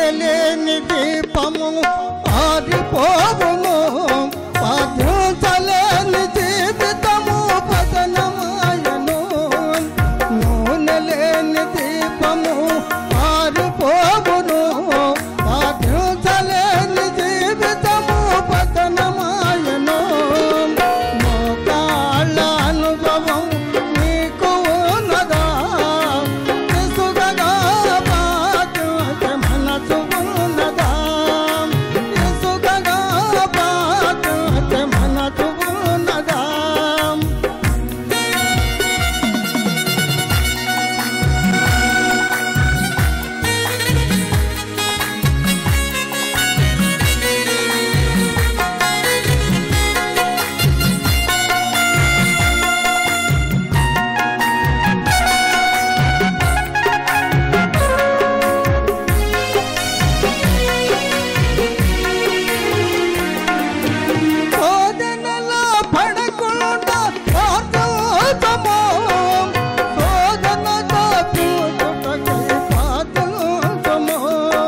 లేని దీపము ఆరిపోవును పాటించలేని జీవితము పతనమాయను నూనె లేని దీపము ఆరిపోవును పాటించలేని జీవితము పతనమాయను మోకాళ్ళ అనుభవం నీకు ఉన్నదా ఇసుకగా పాటించే మనసు ఉన్నదా ఇసుకగా పాటించే మనసు ఉన్నదా శోధనలో పడకుండా ప్రార్థించము. శోధనతో చూచుటకై ప్రార్థించము.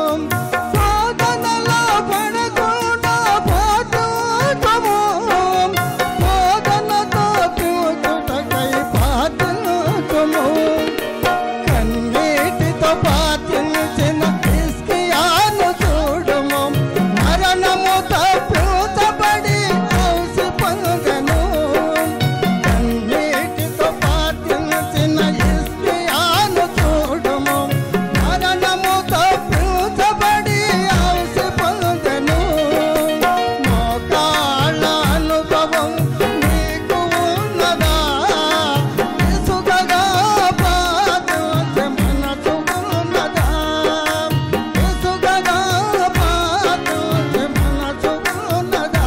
శోధనలో పడకుండా ప్రార్థించము. శోధనతో చూచుటకై ప్రార్థించము. కన్నీటితో పాటించిన హిజ్కియాను చూడుము మరణము తప్పించబడి ఔసి పొందెను కన్నీటితో పాటించిన హిజ్కియాను చూడుము మరణము తప్పించబడి ఔసి పొందెను మోకాళ్ళ అనుభవం నీకు ఉన్నదా ఇసుకగా పాటించే మనసు ఉన్నదా ఇసుకగా పాటించే మనసు ఉన్నదా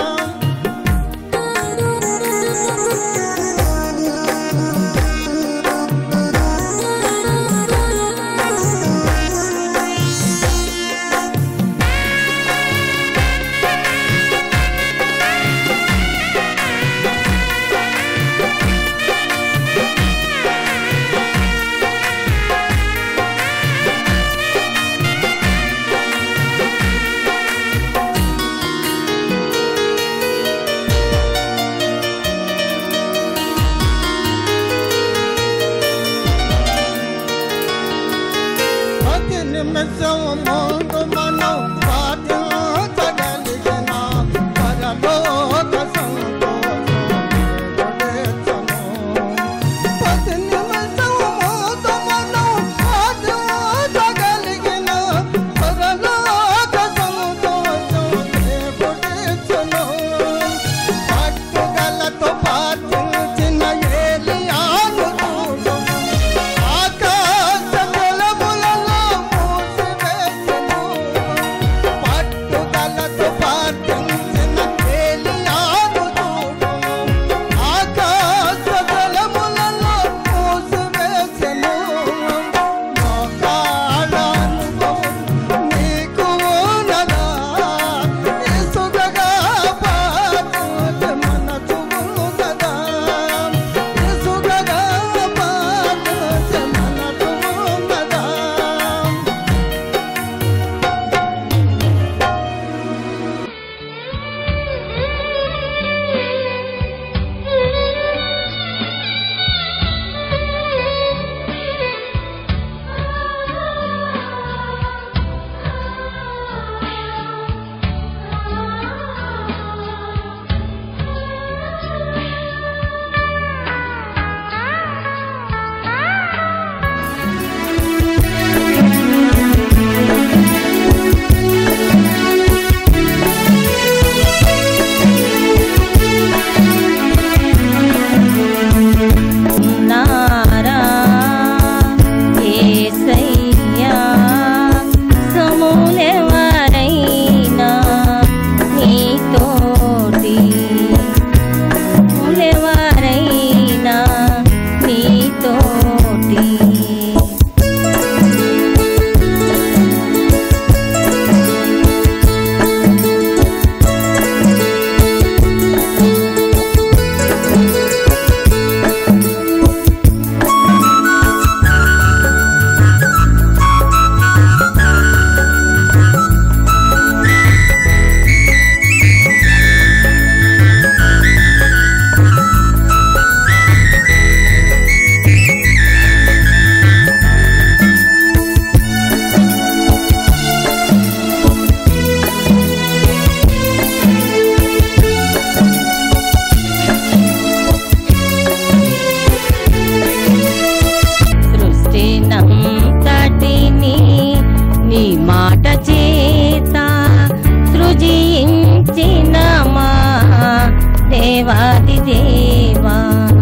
ప్రతి నిమిషం ముందు మనం పాటించగలిగిన పరలోక సంతోషము ప్రతి నిమిషం ముందు మనం పాటించగలిగిన పరలోక సంతోషం దేవుడిచ్చును పట్టుదలతో పాటించిన ఏలియాను చూడు ఆకాశ జలములలో మూసివేసెను మాట చేత సృజించిన మా దేవాది దేవా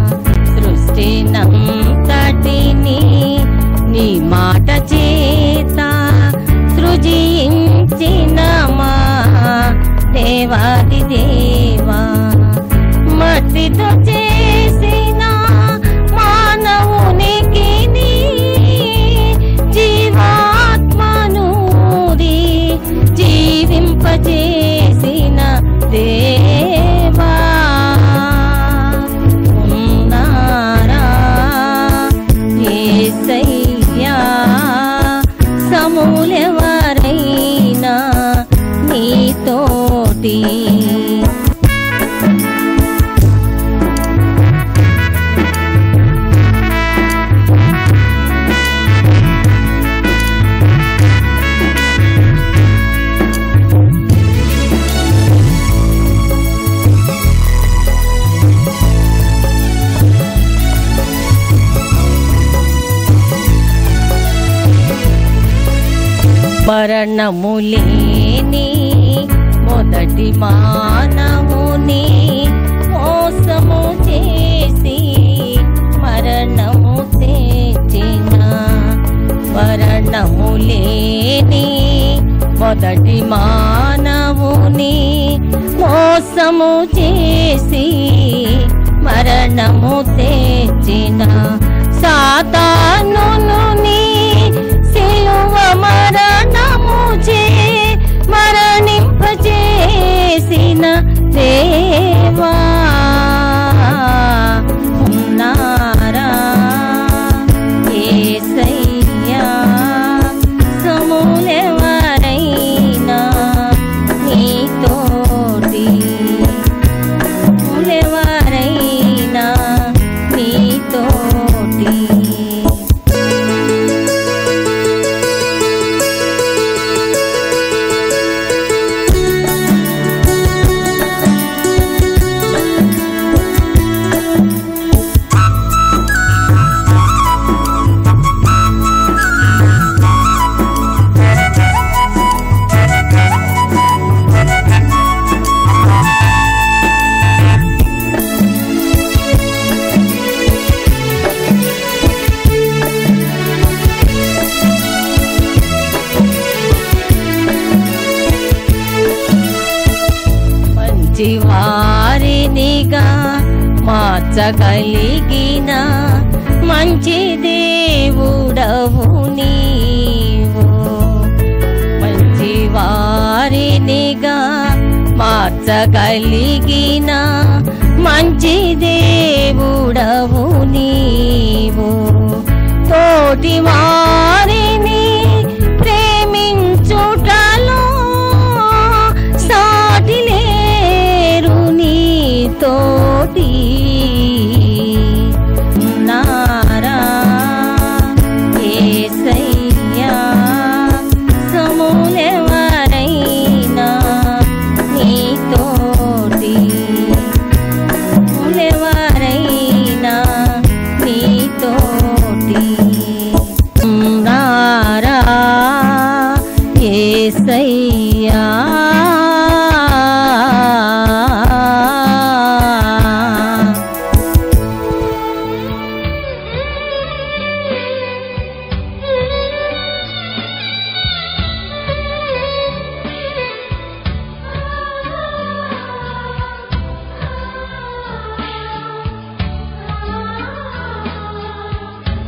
సృష్టినంతటిని నీ మాట చేత సృజించిన మా దేవాది దేవా మట్టితో చేసిన మానవునికి జీవాత్మనూరి జీవింపజేసిన దేవా ఉన్నారా యేసయ్యా సమూలెవరైనా నీతోటి మరణములేని మొదటి మానవుని మోసము చేసి మరణము తెచ్చిన మరణములేని మొదటి మానవుని మోసము చేసి మరణము తెచ్చిన సాతానును నీ సిలువ మరణము చే మరణింపచేసిన దేవా ఉన్నారా యేసయ్యా సమూలెవరైనా నీతోటి సమూలెవరైనా నీతోటి మంచి వారినిగా మార్చగలిగిన మంచి దేవుడవు నీవు మంచి వారినిగా మార్చగలిగిన మంచి దేవుడవు నీవు తోటి వారిని ప్రేమించుటలో సాటి లేరు నీ తోటి నారా యేసయ్యా సమూలెవరైనా నీ తోటి సమూలెవరైనా నీ తోటి నారా యేసయ్యా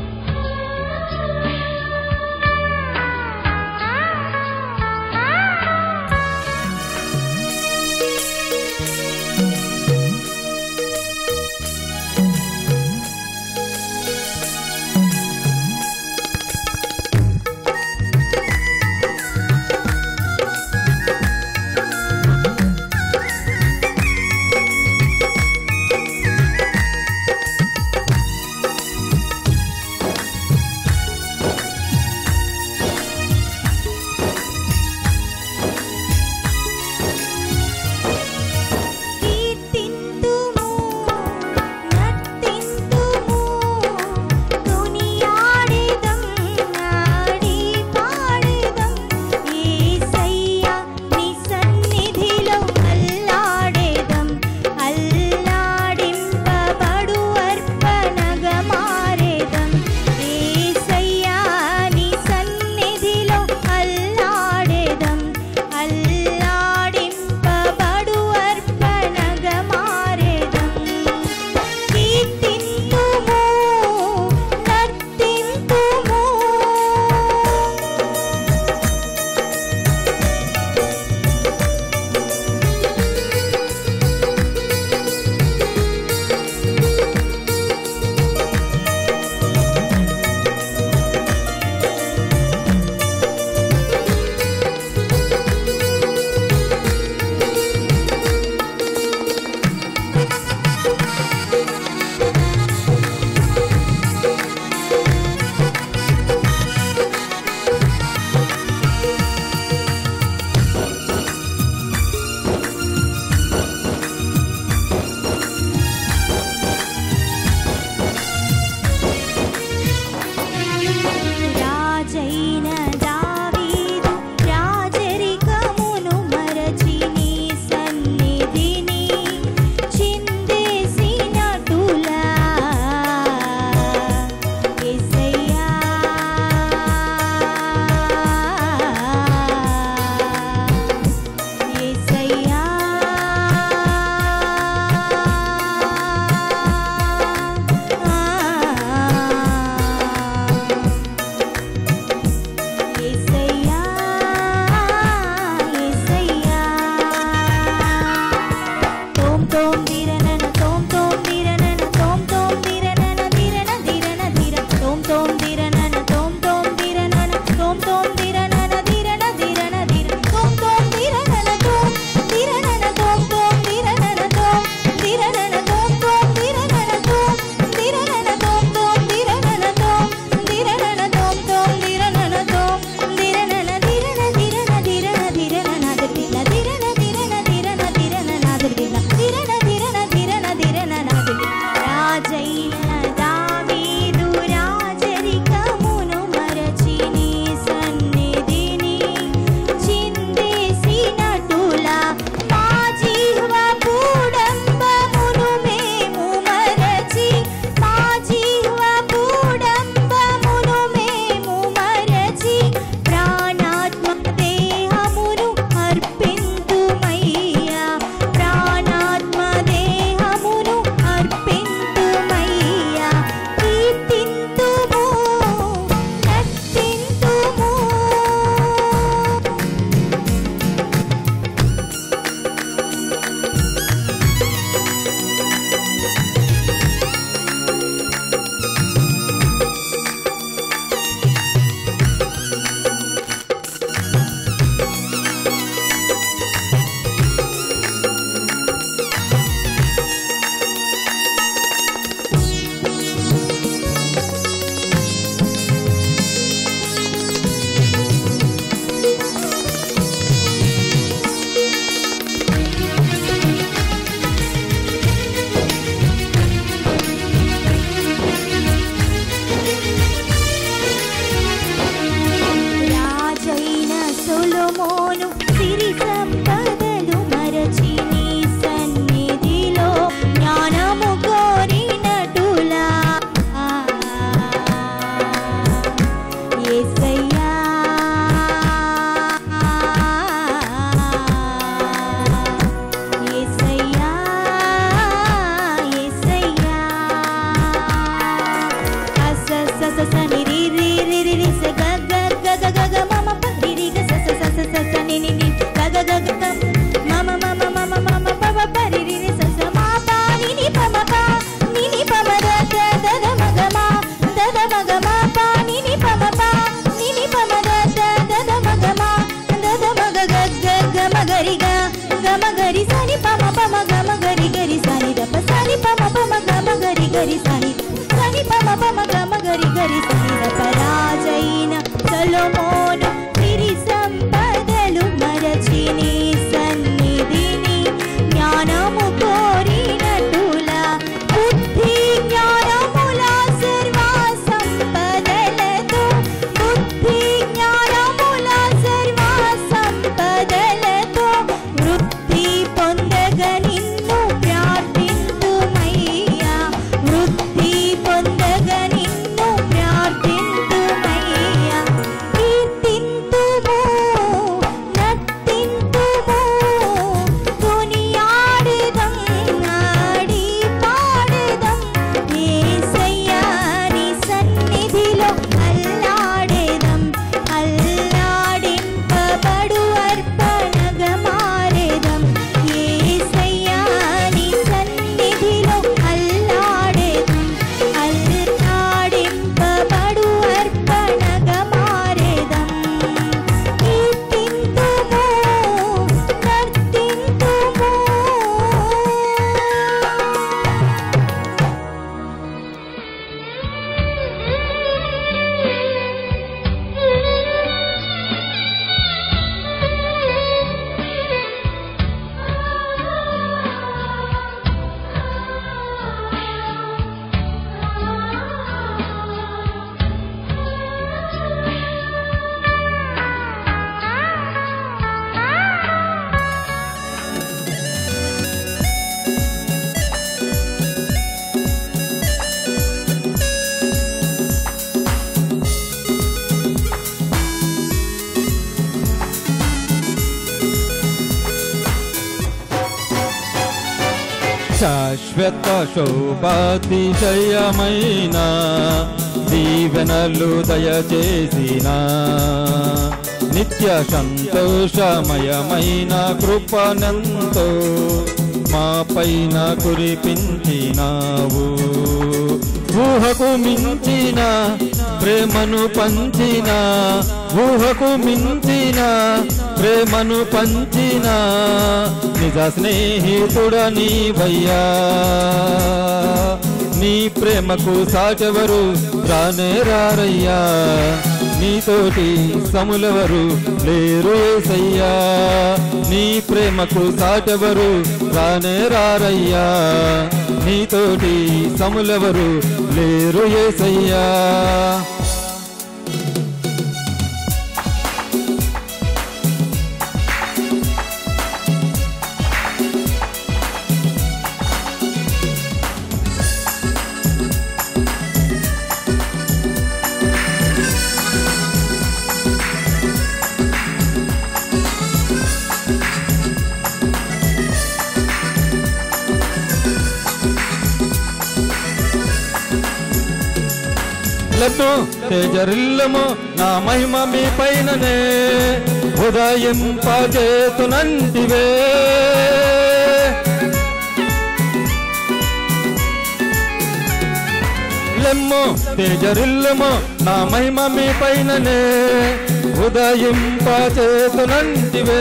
ఆ సొలోమోను సిరి సంపదలు మరచి నీ సన్నిధిలో జ్ఞానము కోరినటులా యేసయ్యా యేసయ్యా యేసయ్యా అస స స స ని రి రి రి రి రి స గ గ గ గ గ గ మ మ ప రి రి గ స స స స స స ని ని ని గ గ గ గ గ మ మ మ మ మ మ మ మ ప ప ప రి రి రి స స మ ప ని ని ప మ ప ని ని ప మ ద ద ద ద మ గ మ ద ద మ గ మ ప ని ని ప మ ప ని ని ప మ ద ద ద ద మ గ మ ద ద మ గ గ గ గ మ గ రి గ గ మ గ రి స ని ప మ ప మ గ మ గ రి గ రి స ని ద ప స ని ప మ ప మ గ మ గ రి గ రి స ని స ని ప మ ప మ గ మ గ రి గ రి స ని ద ప రాజైన సొలొమోను సిరి సంపదలు మరచి నీ సన్నిధిని జ్ఞానము కోరినటులా బుద్ధి జ్ఞానముల సర్వ సంపదలతో బుద్ధి జ్ఞానముల సర్వ సంపదలతో వృద్ధి పొందగ నిన్ను ప్రార్థింతుమయ్యా వృద్ధి పొందగ నిన్ను ప్రార్థింతుమయ్యా కీర్తింతుము నర్తింతుము కొనియాడుదం ఆడి పాడుదం యేసయ్యా నీ సన్నిధిలో అల్లాడేదం అల్లాడింపబడు అర్పణగా మారేదం యేసయ్యా నీ సన్నిధిలో అల్లాడేదం అల్లాడింపబడు అర్పణగా మారేదం కీర్తింతుము నర్తింతుము శాశ్వత శోభాతిశయమైన దీవెనలు దయచేసిన నిత్య సంతోషమయమైన కృపనంతో మా పైన కురిపించినావు ఊహకు మించిన ప్రేమను పంచిన ఊహకు మించిన ప్రేమను పంచిన నిజ స్నేహితుడ నీవయ్యా నీ ప్రేమకు సాటెవరు రానే రారయ్యా నీతోటి సములెవరు లేరు ఏసయ్యా నీ ప్రేమకు సాటెవరు రానే రారయ్యా నీతోటి సములెవరు లేరు ఏసయ్యా లడ్డు తేజరిల్లము నా మహిమ మీ పైననే ఉదయింపజేతునంటివే లెమ్ము తేజరిల్లము నా మహిమ మీ పైననే ఉదయింపచేతునంటివే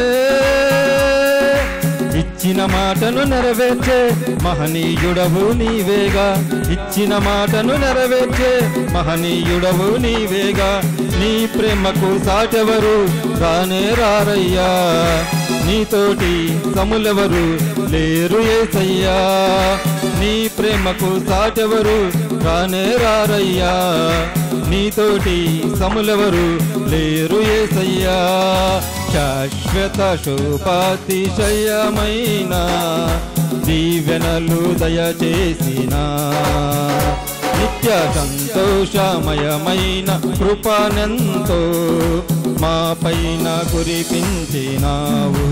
ఇచ్చిన మాటను నెరవేర్చే మహనీయుడవు నీవేగా ఇచ్చిన మాటను నెరవేర్చే మహనీయుడవు నీవేగా నీ ప్రేమకు సాటెవరు రానే రారయ్యా నీతోటి సములెవరు లేరు ఏసయ్యా నీ ప్రేమకు సాటెవరు రానే రారయ్యా నీతోటి సములెవరు లేరు ఏసయ్యా శాశ్వత శోపాతిశయమైన దీవెనలు దయచేసిన నిత్య సంతోషమయమైన కృపనెంతో మా పైన కురిపించినావు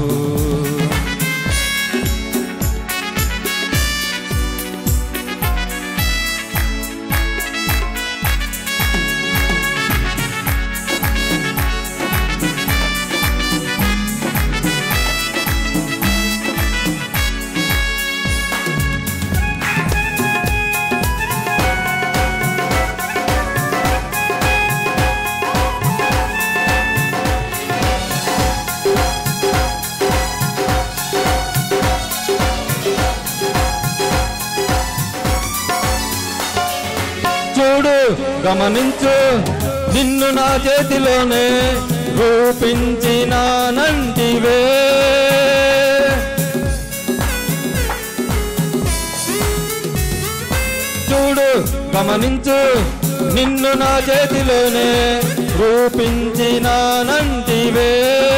చూడు గమనించు నిన్ను నా చేతిలోనే రూపించినానంటివే చూడు గమనించు నిన్ను నా చేతిలోనే రూపించినానంటివే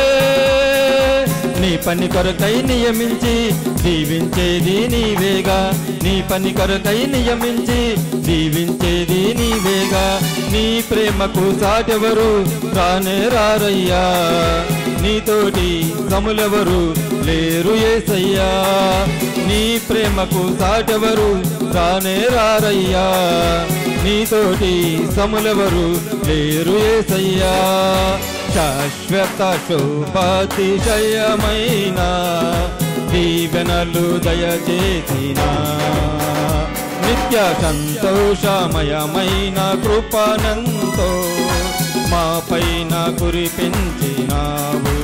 నీ పని కొరకై నియమించి దీవించేది నీవేగా నీ పని కొరకై నియమించి దీవించేది నీవేగా నీ ప్రేమకు సాటెవరు రానే రారయ్యా నీతోటి సములెవరు లేరు ఏసయ్యా నీ ప్రేమకు సాటెవరు రానే రారయ్యా నీతోటి సములెవరు లేరు ఏసయ్యా శాశ్వత శోభాతిశయమైన దీవెనలు దయచేసిన నిత్య సంతోషమయమైన కృపనంతో మా పైన కురిపించినావు